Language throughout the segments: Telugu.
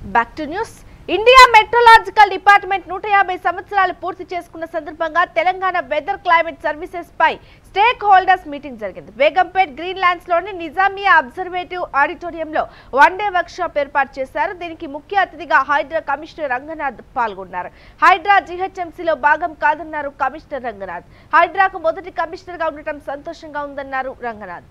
Back to news India metrological department నూట యాభై సంవత్సరాలు పూర్తి చేసుకున్న సందర్భంగా తెలంగాణ వెదర్ క్లైమేట్ సర్వీసెస్ పై స్టేక్ హోల్డర్స్ మీటింగ్ జరిగింది బేగంపేట్ గ్రీన్ ల్యాండ్స్ లోని నిజామియా అబ్జర్వేటివ్ ఆడిటోరియంలో వన్ డే వర్క్ షాప్ ఏర్పాటు చేశారు దీనికి ముఖ్య అతిథిగా హైడ్రా కమిషనర్ రంగనాథ్ పాల్గొన్నారు హైడ్రా జీహెచ్ఎంసీలో భాగం కాదన్నారు కమిషనర్ రంగనాథ్ హైడ్రాకు మొదటి కమిషనర్ గా ఉండటం సంతోషంగా ఉందన్నారు Ranganath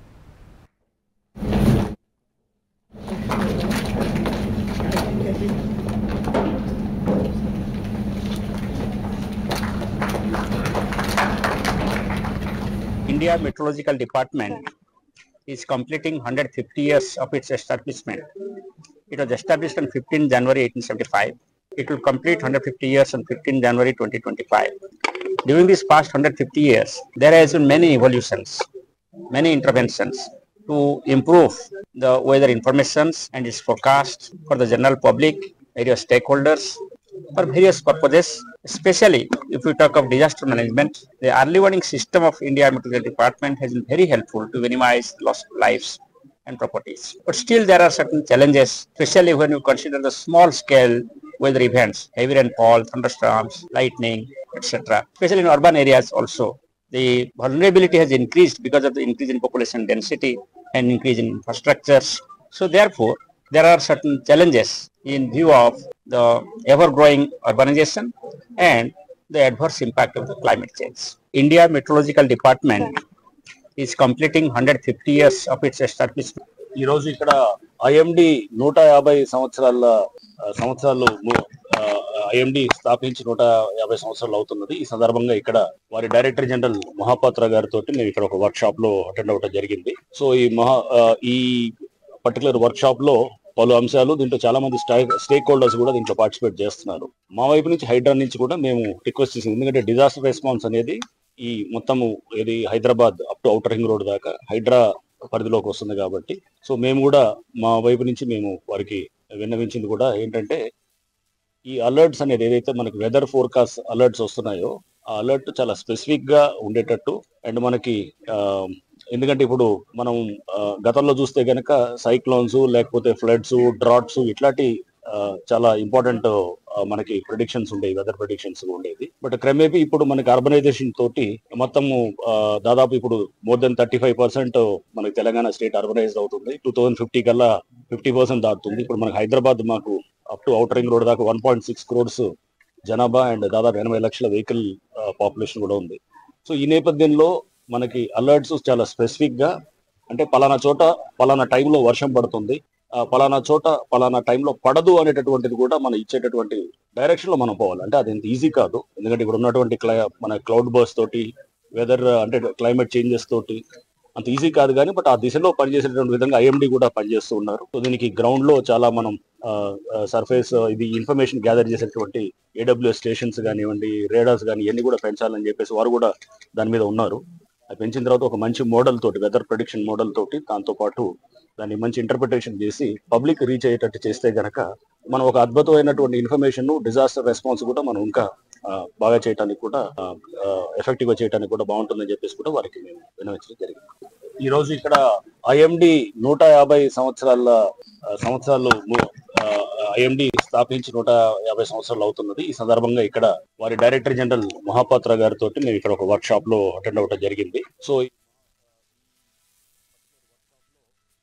India Meteorological Department is completing 150 years of its establishment. It was established on 15 January 1875. It will complete 150 years on 15 January 2025. During these past 150 years, there has been many evolutions, many interventions to improve the weather informations and its forecast for the general public, various stakeholders, for various purposes, especially if we talk of disaster management, the early warning system of India Meteorological Department has been very helpful to minimize loss of lives and properties. But still there are certain challenges, especially when you consider the small scale weather events, heavy rainfall, thunderstorms, lightning, etc. Especially in urban areas also. The vulnerability has increased because of the increase in population density and increase in infrastructures. So therefore, there are certain challenges in view of the ever-growing urbanization and the adverse impact of the climate change. India Meteorological Department is completing 150 years of its establishment. ఈ రోజు ఇక్కడ ఐఎండి నూట యాభై సంవత్సరాల ఆ, సంవత్సరాలు ఐఎండి స్థాపించి నూట యాభై సంవత్సరాలు అవుతున్నది ఈ సందర్భంగా ఇక్కడ వారి డైరెక్టర్ జనరల్ మహాపాత్ర గారితో మేము ఇక్కడ ఒక వర్క్ షాప్ లో అటెండ్ అవ్వడం జరిగింది సో ఈ మహా ఆ, ఈ పర్టికులర్ వర్క్ షాప్ లో పలు అంశాలు దీంట్లో చాలా మంది స్టేక్ హోల్డర్స్ కూడా దీంట్లో పార్టిసిపేట్ చేస్తున్నారు మా వైపు నుంచి హైడ్రా నుంచి కూడా మేము రిక్వెస్ట్ చేసింది ఎందుకంటే డిజాస్టర్ రెస్పాన్స్ అనేది ఈ మొత్తము ఇది Hyderabad up to outer ring road దాకా హైడ్రా పరిధిలోకి వస్తుంది కాబట్టి సో మేము కూడా మా వైపు నుంచి మేము వారికి విన్నవించింది కూడా ఏంటంటే ఈ అలర్ట్స్ అనేది ఏదైతే మనకి వెదర్ ఫోర్కాస్ట్ అలర్ట్స్ వస్తున్నాయో ఆ అలర్ట్ చాలా స్పెసిఫిక్ గా ఉండేటట్టు అండ్ మనకి ఆ, ఎందుకంటే ఇప్పుడు మనం ఆ, గతంలో చూస్తే గనక సైక్లోన్స్ లేకపోతే ఫ్లడ్స్ డ్రాట్స్ ఇట్లాంటి ఆ, చాలా ఇంపార్టెంట్ మనకి ప్రిడిక్షన్స్ ఉండేవి వెదర్ ప్రిడిక్షన్స్ ఉండేది బట్ క్రమేపీ ఇప్పుడు మనకి అర్బనైజేషన్ తోటి మొత్తము ఆ, దాదాపు ఇప్పుడు more than thirty five percent మనకి తెలంగాణ స్టేట్ అర్బనైజ్డ్ అవుతుంది టూ థౌసండ్ ఫిఫ్టీ కల్లా ఫిఫ్టీ పర్సెంట్ దాటుతుంది ఇప్పుడు మనకి హైదరాబాద్ మాకు up to outer ring road దాకా వన్ పాయింట్ సిక్స్ క్రోడ్స్ జనాభా అండ్ దాదాపు ఎనభై లక్షల వెహికల్ పాపులేషన్ కూడా ఉంది సో ఈ నేపథ్యంలో మనకి అలర్ట్స్ చాలా స్పెసిఫిక్ గా అంటే పలానా చోట పలానా టైంలో వర్షం పడుతుంది ఆ, పలానా చోట పలానా టైంలో పడదు అనేటటువంటిది కూడా మనం ఇచ్చేటటువంటి డైరెక్షన్ లో మనం పోవాలి అంటే అది ఎంత ఈజీ కాదు ఎందుకంటే ఇప్పుడు ఉన్నటువంటి క్లై మన క్లౌడ్ బర్స్ తోటి వెదర్ అంటే క్లైమేట్ చేంజెస్ తోటి అంత ఈజీ కాదు కానీ బట్ ఆ దిశలో పనిచేసేటువంటి విధంగా ఐఎండి కూడా పనిచేస్తూ ఉన్నారు సో దీనికి గ్రౌండ్ లో చాలా మనం సర్ఫేస్ ఇది ఇన్ఫర్మేషన్ గ్యాదర్ చేసేటువంటి ఏడబ్ల్యూఎస్ స్టేషన్స్ కానివ్వండి రేడార్స్ కానీ ఇవన్నీ కూడా పెంచాలని చెప్పేసి వారు కూడా దాని మీద ఉన్నారు అది పెంచిన తర్వాత ఒక మంచి మోడల్ తోటి వెదర్ ప్రొడిక్షన్ మోడల్ తోటి దాంతో పాటు దాన్ని మంచి ఇంటర్ప్రిటేషన్ చేసి పబ్లిక్ రీచ్ అయ్యేటట్టు చేస్తే గనక మనం ఒక అద్భుతమైనటువంటి ఇన్ఫర్మేషన్ డిజాస్టర్ రెస్పాన్స్ కూడా మనం ఇంకా ఆ, బాగా చేయడానికి కూడా ఎఫెక్టివ్ గా చేయడానికి కూడా బాగుంటుందని చెప్పేసి కూడా వారికి మేము వినవించడం జరిగింది ఈ రోజు ఇక్కడ ఐఎండి నూట యాభై సంవత్సరాల ఆ, సంవత్సరాలు ఐఎండి స్థాపించి నూట యాభై సంవత్సరాలు అవుతున్నది ఈ సందర్భంగా ఇక్కడ వారి డైరెక్టర్ జనరల్ మహాపాత్ర గారితో మేము ఇక్కడ ఒక వర్క్ షాప్ లో అటెండ్ అవ్వడం జరిగింది సో